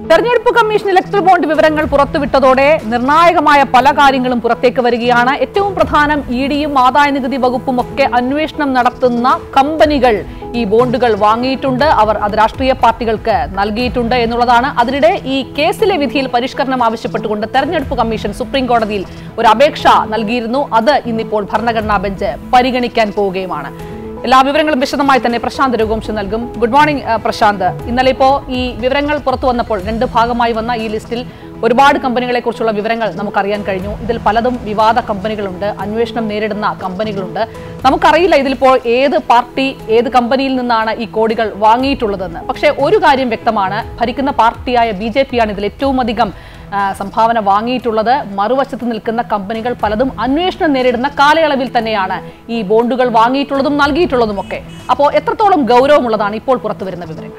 തെരഞ്ഞെടുപ്പ് commission electoral bond വിവരങ്ങൾ പുറത്തുവിട്ടതോടെ നിർണായകമായ പല കാര്യങ്ങളും പുറത്തേക്ക് വരികയാണ് ഏറ്റവും പ്രധാനം ഇ ഡിയും ആദായ നികുതി വകുപ്പും ഒക്കെ അന്വേഷണം നടത്തുന്ന കമ്പനികൾ ഈ ബോണ്ടുകൾ വാങ്ങിയിട്ടുണ്ട് അവർ അത് രാഷ്ട്രീയ പാർട്ടികൾക്ക് നൽകിയിട്ടുണ്ട് എന്നുള്ളതാണ് അതിനിടെ ഈ കേസിലെ വിധിയിൽ പരിഷ്കരണം ആവശ്യപ്പെട്ടുകൊണ്ട് തെരഞ്ഞെടുപ്പ് കമ്മീഷൻ സുപ്രീം കോടതിയിൽ ഒരു അപേക്ഷ നൽകിയിരുന്നു അത് ഇന്നിപ്പോൾ ഭരണഘടനാ ബെഞ്ച് പരിഗണിക്കാൻ പോവുകയുമാണ് എല്ലാ വിവരങ്ങളും വിശദമായി തന്നെ പ്രശാന്ത് രഘുവംശം നൽകും ഗുഡ് മോർണിംഗ് ആ, പ്രശാന്ത് ഇന്നലെ ഇപ്പോ ഈ വിവരങ്ങൾ പുറത്തു വന്നപ്പോൾ രണ്ട് ഭാഗമായി വന്ന ഈ ലിസ്റ്റിൽ ഒരുപാട് കമ്പനികളെ കുറിച്ചുള്ള വിവരങ്ങൾ നമുക്കറിയാൻ കഴിഞ്ഞു ഇതിൽ പലതും വിവാദ കമ്പനികളുണ്ട് അന്വേഷണം നേരിടുന്ന കമ്പനികളുണ്ട് നമുക്കറിയില്ല ഇതിലിപ്പോൾ ഏത് പാർട്ടി ഏത് കമ്പനിയിൽ നിന്നാണ് ഈ കോടികൾ വാങ്ങിയിട്ടുള്ളതെന്ന് പക്ഷേ ഒരു കാര്യം വ്യക്തമാണ് ഭരിക്കുന്ന പാർട്ടിയായ ബി ജെ പിയാണ് ഇതിൽ ഏറ്റവും അധികം ആ, സംഭാവന വാങ്ങിയിട്ടുള്ളത് മറുവശത്ത് നിൽക്കുന്ന കമ്പനികൾ പലതും അന്വേഷണം നേരിടുന്ന കാലയളവിൽ തന്നെയാണ് ഈ ബോണ്ടുകൾ വാങ്ങിയിട്ടുള്ളതും നൽകിയിട്ടുള്ളതുമൊക്കെ അപ്പോൾ എത്രത്തോളം ഗൗരവമുള്ളതാണ് ഇപ്പോൾ പുറത്തു വരുന്ന വിവരങ്ങൾ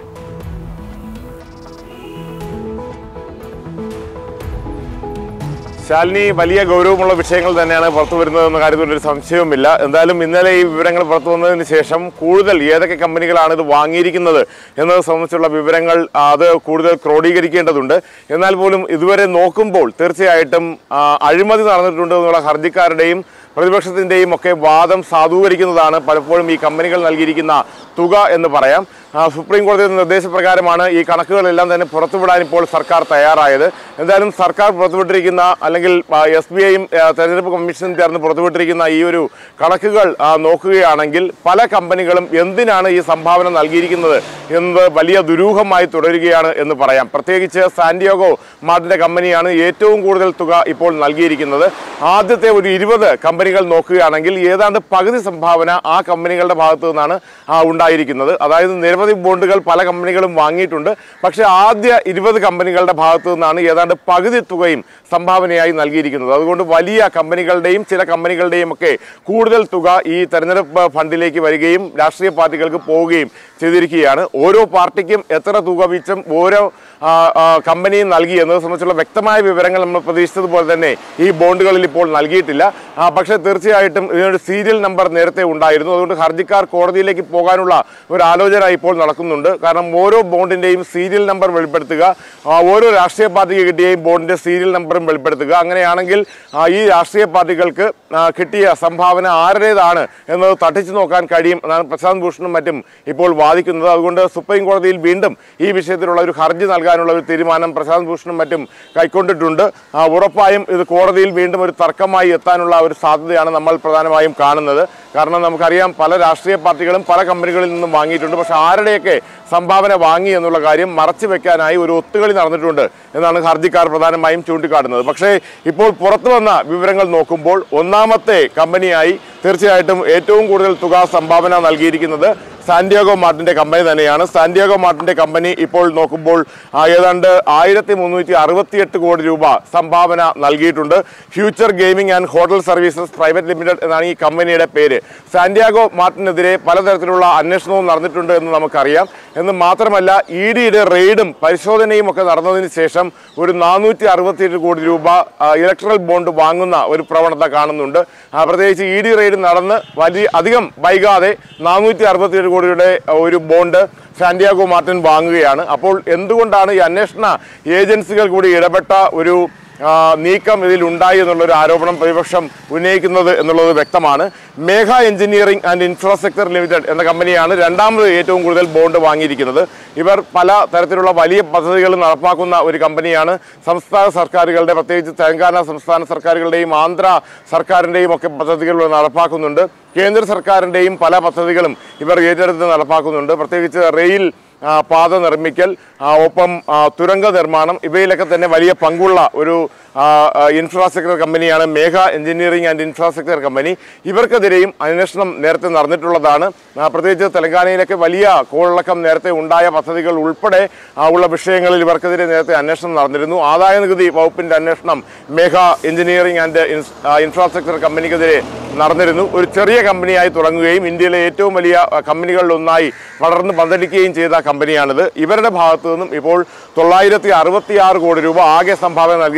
ശാലിനി വലിയ ഗൗരവമുള്ള വിഷയങ്ങൾ തന്നെയാണ് പുറത്തു വരുന്നതെന്ന കാര്യത്തിൽ ഒരു സംശയവുമില്ല എന്തായാലും ഇന്നലെ ഈ വിവരങ്ങൾ പുറത്തു വന്നതിന് ശേഷം കൂടുതൽ ഏതൊക്കെ കമ്പനികളാണ് ഇത് വാങ്ങിയിരിക്കുന്നത് എന്നത് സംബന്ധിച്ചുള്ള വിവരങ്ങൾ ആ, അത് കൂടുതൽ ക്രോഡീകരിക്കേണ്ടതുണ്ട് എന്നാൽ പോലും ഇതുവരെ നോക്കുമ്പോൾ തീർച്ചയായിട്ടും ആ, അഴിമതി നടന്നിട്ടുണ്ട് എന്നുള്ള ഹർജിക്കാരുടെയും പ്രതിപക്ഷത്തിന്റെയും ഒക്കെ വാദം സാധൂകരിക്കുന്നതാണ് പലപ്പോഴും ഈ കമ്പനികൾ നൽകിയിരിക്കുന്ന തുക എന്ന് പറയാം ആ, സുപ്രീം കോടതിയുടെ നിർദ്ദേശപ്രകാരമാണ് ഈ കണക്കുകളെല്ലാം തന്നെ പുറത്തുവിടാൻ ഇപ്പോൾ സർക്കാർ തയ്യാറായത് എന്തായാലും സർക്കാർ പുറത്തുവിട്ടിരിക്കുന്ന അല്ലെങ്കിൽ എസ് ബി ഐയും തെരഞ്ഞെടുപ്പ് കമ്മീഷനും ചേർന്ന് പുറത്തുവിട്ടിരിക്കുന്ന ഈ ഒരു കണക്കുകൾ ആ, നോക്കുകയാണെങ്കിൽ പല കമ്പനികളും എന്തിനാണ് ഈ സംഭാവന നൽകിയിരിക്കുന്നത് എന്നത് വലിയ ദുരൂഹമായി തുടരുകയാണ് എന്ന് പറയാം പ്രത്യേകിച്ച് സാന്റിയോഗോ മാർട്ടിന്റെ കമ്പനിയാണ് ഏറ്റവും കൂടുതൽ തുക ഇപ്പോൾ നൽകിയിരിക്കുന്നത് ആദ്യത്തെ ഒരു ഇരുപത് കമ്പനികൾ നോക്കുകയാണെങ്കിൽ ഏതാണ്ട് പകുതി സംഭാവന ആ കമ്പനികളുടെ ഭാഗത്തു നിന്നാണ് ആ, ഉണ്ടായിരിക്കുന്നത് അതായത് നിരവധി ബോണ്ടുകൾ പല കമ്പനികളും വാങ്ങിയിട്ടുണ്ട് പക്ഷേ ആദ്യ ഇരുപത് കമ്പനികളുടെ ഭാഗത്തു നിന്നാണ് ഏതാണ്ട് പകുതി തുകയും സംഭാവനയായി നൽകിയിരിക്കുന്നത് അതുകൊണ്ട് വലിയ കമ്പനികളുടെയും ചില കമ്പനികളുടെയും ഒക്കെ കൂടുതൽ തുക ഈ തെരഞ്ഞെടുപ്പ് ഫണ്ടിലേക്ക് വരികയും രാഷ്ട്രീയ പാർട്ടികൾക്ക് പോവുകയും ചെയ്തിരിക്കുകയാണ് ഓരോ പാർട്ടിക്കും എത്ര തുക വീതം ഓരോ ആ, ആ, കമ്പനിയും നൽകി എന്നത് സംബന്ധിച്ചുള്ള വ്യക്തമായ വിവരങ്ങൾ നമ്മൾ പ്രതീക്ഷിച്ചതുപോലെ തന്നെ ഈ ബോണ്ടുകളിൽ ഇപ്പോൾ നൽകിയിട്ടില്ല ആ, പക്ഷേ തീർച്ചയായിട്ടും ഇതിനൊരു സീരിയൽ നമ്പർ നേരത്തെ ഉണ്ടായിരുന്നു അതുകൊണ്ട് ഹർജിക്കാർ കോടതിയിലേക്ക് പോകാനുള്ള ഒരു ആലോചന ഇപ്പോൾ നടക്കുന്നുണ്ട് കാരണം ഓരോ ബോണ്ടിന്റെയും സീരിയൽ നമ്പർ വെളിപ്പെടുത്തുക ആ, ഓരോ രാഷ്ട്രീയ പാർട്ടിക്ക് കിട്ടിയ ഈ ബോണ്ടിന്റെ സീരിയൽ നമ്പറും വെളിപ്പെടുത്തുക അങ്ങനെയാണെങ്കിൽ ആ, ഈ രാഷ്ട്രീയ പാർട്ടികൾക്ക് ആ, കിട്ടിയ സംഭാവന ആരുടേതാണ് എന്നത് തട്ടിച്ചു നോക്കാൻ കഴിയും എന്നാണ് പ്രശാന്ത് ഭൂഷണും മറ്റും ഇപ്പോൾ വാദിക്കുന്നത് അതുകൊണ്ട് സുപ്രീം കോടതിയിൽ വീണ്ടും ഈ വിഷയത്തിലുള്ള ഒരു ഹർജി നൽകാനുള്ള ഒരു തീരുമാനം പ്രശാന്ത് ഭൂഷണും മറ്റും കൈക്കൊണ്ടിട്ടുണ്ട് ആ, ഉറപ്പായും ഇത് കോടതിയിൽ വീണ്ടും ഒരു തർക്കമായി എത്താനുള്ള ഒരു സാധ്യതയാണ് നമ്മൾ പ്രധാനമായും കാണുന്നത് കാരണം നമുക്കറിയാം പല രാഷ്ട്രീയ പാർട്ടികളും പല കമ്പനികളിൽ നിന്നും വാങ്ങിയിട്ടുണ്ട് പക്ഷെ ആരുടെയൊക്കെ സംഭാവന വാങ്ങി എന്നുള്ള കാര്യം മറച്ചു വെക്കാനായി ഒരു ഒത്തുകളി നടന്നിട്ടുണ്ട് എന്നാണ് ഹർജിക്കാർ പ്രധാനമായും ചൂണ്ടിക്കാട്ടുന്നത് പക്ഷേ ഇപ്പോൾ പുറത്തു വന്ന വിവരങ്ങൾ നോക്കുമ്പോൾ ഒന്നാമത്തെ കമ്പനിയായി തീർച്ചയായിട്ടും ഏറ്റവും കൂടുതൽ തുക സംഭാവന നൽകിയിരിക്കുന്നത് സാന്റിയാഗോ മാർട്ടിന്റെ കമ്പനി തന്നെയാണ് സാന്റിയാഗോ മാർട്ടിന്റെ കമ്പനി ഇപ്പോൾ നോക്കുമ്പോൾ ആ, ഏതാണ്ട് ആയിരത്തി മുന്നൂറ്റി അറുപത്തിയെട്ട് കോടി രൂപ സംഭാവന നൽകിയിട്ടുണ്ട് future gaming and hotel services private limited എന്നാണ് ഈ കമ്പനിയുടെ പേര് സാന്റിയാഗോ മാർട്ടിനെതിരെ പലതരത്തിലുള്ള അന്വേഷണവും നടന്നിട്ടുണ്ട് എന്ന് നമുക്കറിയാം എന്ന് മാത്രമല്ല ഇ ഡിയുടെ റെയ്ഡും പരിശോധനയും ഒക്കെ നടന്നതിന് ശേഷം ഒരു നാനൂറ്റി അറുപത്തിയെട്ട് കോടി രൂപ ആ, ഇലക്ട്രൽ ബോണ്ട് വാങ്ങുന്ന ഒരു പ്രവണത കാണുന്നുണ്ട് ആ, പ്രത്യേകിച്ച് ഇ ഡി റെയ്ഡ് നടന്ന് വലിയ അധികം വൈകാതെ നാനൂറ്റി അറുപത്തിയേഴ് കോടിയുടെ ഒരു ബോണ്ട് സാന്റിയാഗോ മാർട്ടിൻ വാങ്ങുകയാണ് അപ്പോൾ എന്തുകൊണ്ടാണ് ഈ അന്വേഷണ ഏജൻസികൾ കൂടി ഇടപെട്ട ഒരു ആ, നീക്കം ഇതിൽ ഉണ്ടായി എന്നുള്ളൊരു ആരോപണം പ്രതിപക്ഷം ഉന്നയിക്കുന്നത് എന്നുള്ളത് വ്യക്തമാണ് Megha engineering and infrastructure limited എന്ന കമ്പനിയാണ് രണ്ടാമത് ഏറ്റവും കൂടുതൽ ബോണ്ട് വാങ്ങിയിരിക്കുന്നത് ഇവർ പല തരത്തിലുള്ള വലിയ പദ്ധതികൾ നടപ്പാക്കുന്ന ഒരു കമ്പനിയാണ് സംസ്ഥാന സർക്കാരുകളുടെ പ്രത്യേകിച്ച് തെലങ്കാന സംസ്ഥാന സർക്കാരുകളുടെയും ആന്ധ്ര സർക്കാരിൻ്റെയും ഒക്കെ പദ്ധതികൾ ഇവർ നടപ്പാക്കുന്നുണ്ട് കേന്ദ്ര സർക്കാരിൻ്റെയും പല പദ്ധതികളും ഇവർ ഏറ്റെടുത്ത് നടപ്പാക്കുന്നുണ്ട് പ്രത്യേകിച്ച് റെയിൽ ആ, പാത നിർമ്മിക്കൽ ആ, ഒപ്പം ആ, തുരങ്ക നിർമ്മാണം ഇവയിലൊക്കെ തന്നെ വലിയ പങ്കുള്ള ഒരു ഇൻഫ്രാസ്ട്രക്ചർ കമ്പനിയാണ് മേഘ എഞ്ചിനീയറിംഗ് ആൻഡ് ഇൻഫ്രാസ്ട്രക്ചർ കമ്പനി ഇവർക്കെതിരെയും അന്വേഷണം നേരത്തെ നടന്നിട്ടുള്ളതാണ് ആ, പ്രത്യേകിച്ച് തെലങ്കാനയിലൊക്കെ വലിയ കോളിളക്കം നേരത്തെ ഉണ്ടായ പദ്ധതികൾ ഉൾപ്പെടെ ആ, ഉള്ള വിഷയങ്ങളിൽ ഇവർക്കെതിരെ നേരത്തെ അന്വേഷണം നടന്നിരുന്നു ആദായ നികുതി വകുപ്പിന്റെ അന്വേഷണം മേഘ എഞ്ചിനീയറിംഗ് ആൻഡ് ഇൻഫ്രാസ്ട്രക്ചർ കമ്പനിക്കെതിരെ നടന്നിരുന്നു ഒരു ചെറിയ കമ്പനിയായി തുടങ്ങുകയും ഇന്ത്യയിലെ ഏറ്റവും വലിയ അഹ്, കമ്പനികളിലൊന്നായി വളർന്ന് പന്തലിക്കുകയും ചെയ്ത കമ്പനിയാണിത് ഇവരുടെ ഭാഗത്തു നിന്നും ഇപ്പോൾ തൊള്ളായിരത്തി അറുപത്തി ആറ് കോടി രൂപ ആകെ സംഭാവന നൽകിയിട്ടുണ്ട് എന്നാണ്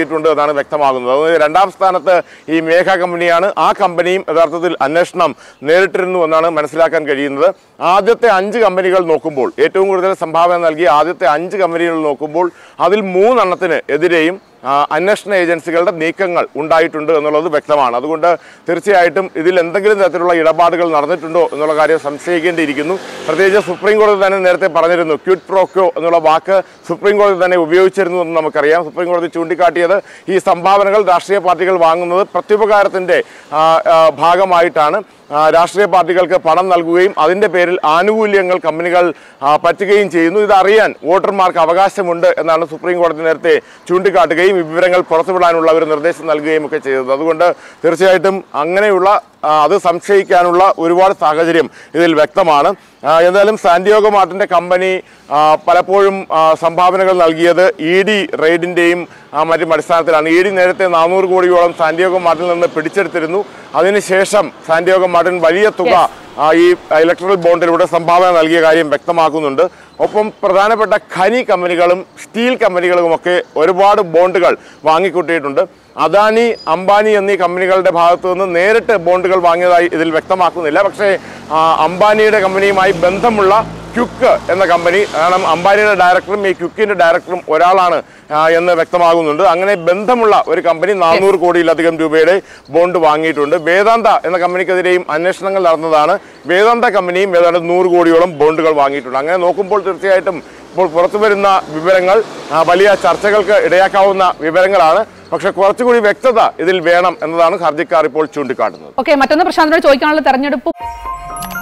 എന്നാണ് വ്യക്തമാകുന്നത് അതുകൊണ്ട് രണ്ടാം സ്ഥാനത്ത് ഈ മേഘ കമ്പനിയാണ് ആ കമ്പനിയും യഥാർത്ഥത്തിൽ അന്വേഷണം നേരിട്ടിരുന്നു എന്നാണ് മനസ്സിലാക്കാൻ കഴിയുന്നത് ആദ്യത്തെ അഞ്ച് കമ്പനികൾ നോക്കുമ്പോൾ ഏറ്റവും കൂടുതൽ സംഭാവന നൽകിയ ആദ്യത്തെ അഞ്ച് കമ്പനികൾ നോക്കുമ്പോൾ അതിൽ മൂന്നെണ്ണത്തിന് എതിരെയും ആ, അന്വേഷണ ഏജൻസികളുടെ നീക്കങ്ങൾ ഉണ്ടായിട്ടുണ്ട് എന്നുള്ളത് വ്യക്തമാണ് അതുകൊണ്ട് തീർച്ചയായിട്ടും ഇതിൽ എന്തെങ്കിലും തരത്തിലുള്ള ഇടപാടുകൾ നടന്നിട്ടുണ്ടോ എന്നുള്ള കാര്യം സംശയിക്കേണ്ടിയിരിക്കുന്നു പ്രത്യേകിച്ച് സുപ്രീം കോടതി തന്നെ നേരത്തെ പറഞ്ഞിരുന്നു ക്യൂട്ട് പ്രോക്കോ എന്നുള്ള വാക്ക് സുപ്രീം കോടതി തന്നെ ഉപയോഗിച്ചിരുന്നു എന്ന് നമുക്കറിയാം സുപ്രീം കോടതി ചൂണ്ടിക്കാട്ടിയത് ഈ സംഭാവനകൾ രാഷ്ട്രീയ പാർട്ടികൾ വാങ്ങുന്നത് പ്രത്യുപകാരത്തിൻ്റെ ആ, ആ, ഭാഗമായിട്ടാണ് ആ, രാഷ്ട്രീയ പാർട്ടികൾക്ക് പണം നൽകുകയും അതിൻ്റെ പേരിൽ ആനുകൂല്യങ്ങൾ കമ്പനികൾ ആ, പറ്റുകയും ചെയ്യുന്നു ഇതറിയാൻ വോട്ടർമാർക്ക് അവകാശമുണ്ട് എന്നാണ് സുപ്രീം കോടതി നേരത്തെ ചൂണ്ടിക്കാട്ടുകയും ഈ വിവരങ്ങൾ പുറത്തുവിടാനുള്ള ഒരു നിർദ്ദേശം നൽകുകയും ഒക്കെ ചെയ്തത് അതുകൊണ്ട് തീർച്ചയായിട്ടും അങ്ങനെയുള്ള ആ, അത് സംശയിക്കാനുള്ള ഒരുപാട് സാഹചര്യം ഇതിൽ വ്യക്തമാണ് ആ, എന്തായാലും സാന്റിയോഗോ മാർട്ടിൻ്റെ കമ്പനി ആ, പലപ്പോഴും ആ, സംഭാവനകൾ നൽകിയത് ഇ ഡി റെയ്ഡിൻ്റെയും മറ്റും അടിസ്ഥാനത്തിലാണ് ഇ ഡി നേരത്തെ നാനൂറ് കോടിയോളം സാന്റിയോഗോ മാർട്ടിൽ നിന്ന് പിടിച്ചെടുത്തിരുന്നു അതിനുശേഷം സാന്റിയോഗോ മാർട്ടിൻ വലിയ തുക ആ, ഈ ഇലക്ട്രൽ ബോണ്ടിലൂടെ സംഭാവന നൽകിയ കാര്യം വ്യക്തമാക്കുന്നുണ്ട് ഒപ്പം പ്രധാനപ്പെട്ട ഖനി കമ്പനികളും സ്റ്റീൽ കമ്പനികളുമൊക്കെ ഒരുപാട് ബോണ്ടുകൾ വാങ്ങിക്കൂട്ടിയിട്ടുണ്ട് അദാനി അംബാനി എന്നീ കമ്പനികളുടെ ഭാഗത്തു നിന്ന് നേരിട്ട് ബോണ്ടുകൾ വാങ്ങിയതായി ഇതിൽ വ്യക്തമാക്കുന്നില്ല പക്ഷേ ആ, അംബാനിയുടെ കമ്പനിയുമായി ബന്ധമുള്ള ക്യുക്ക് എന്ന കമ്പനി കാരണം അംബാനിയുടെ ഡയറക്ടറും ഈ ക്യുക്കിന്റെ ഡയറക്ടറും ഒരാളാണ് ആ, എന്ന് വ്യക്തമാകുന്നുണ്ട് അങ്ങനെ ബന്ധമുള്ള ഒരു കമ്പനി നാനൂറ് കോടിയിലധികം രൂപയുടെ ബോണ്ട് വാങ്ങിയിട്ടുണ്ട് വേദാന്ത എന്ന കമ്പനിക്കെതിരെയും അന്വേഷണങ്ങൾ നടന്നതാണ് വേദാന്ത കമ്പനിയും ഏതാണ്ട് നൂറ് കോടിയോളം ബോണ്ടുകൾ വാങ്ങിയിട്ടുണ്ട് അങ്ങനെ നോക്കുമ്പോൾ തീർച്ചയായിട്ടും ഇപ്പോൾ പുറത്തു വരുന്ന വിവരങ്ങൾ ആ, വലിയ ചർച്ചകൾക്ക് ഇടയാക്കാവുന്ന വിവരങ്ങളാണ് പക്ഷെ കുറച്ചുകൂടി വ്യക്തത ഇതിൽ വേണം എന്നതാണ് ഹർജിക്കാർ ഇപ്പോൾ ചൂണ്ടിക്കാട്ടുന്നത് ഓക്കെ മറ്റൊന്ന് പ്രശാന്തിനോട് ചോദിക്കാനുള്ള തെരഞ്ഞെടുപ്പ്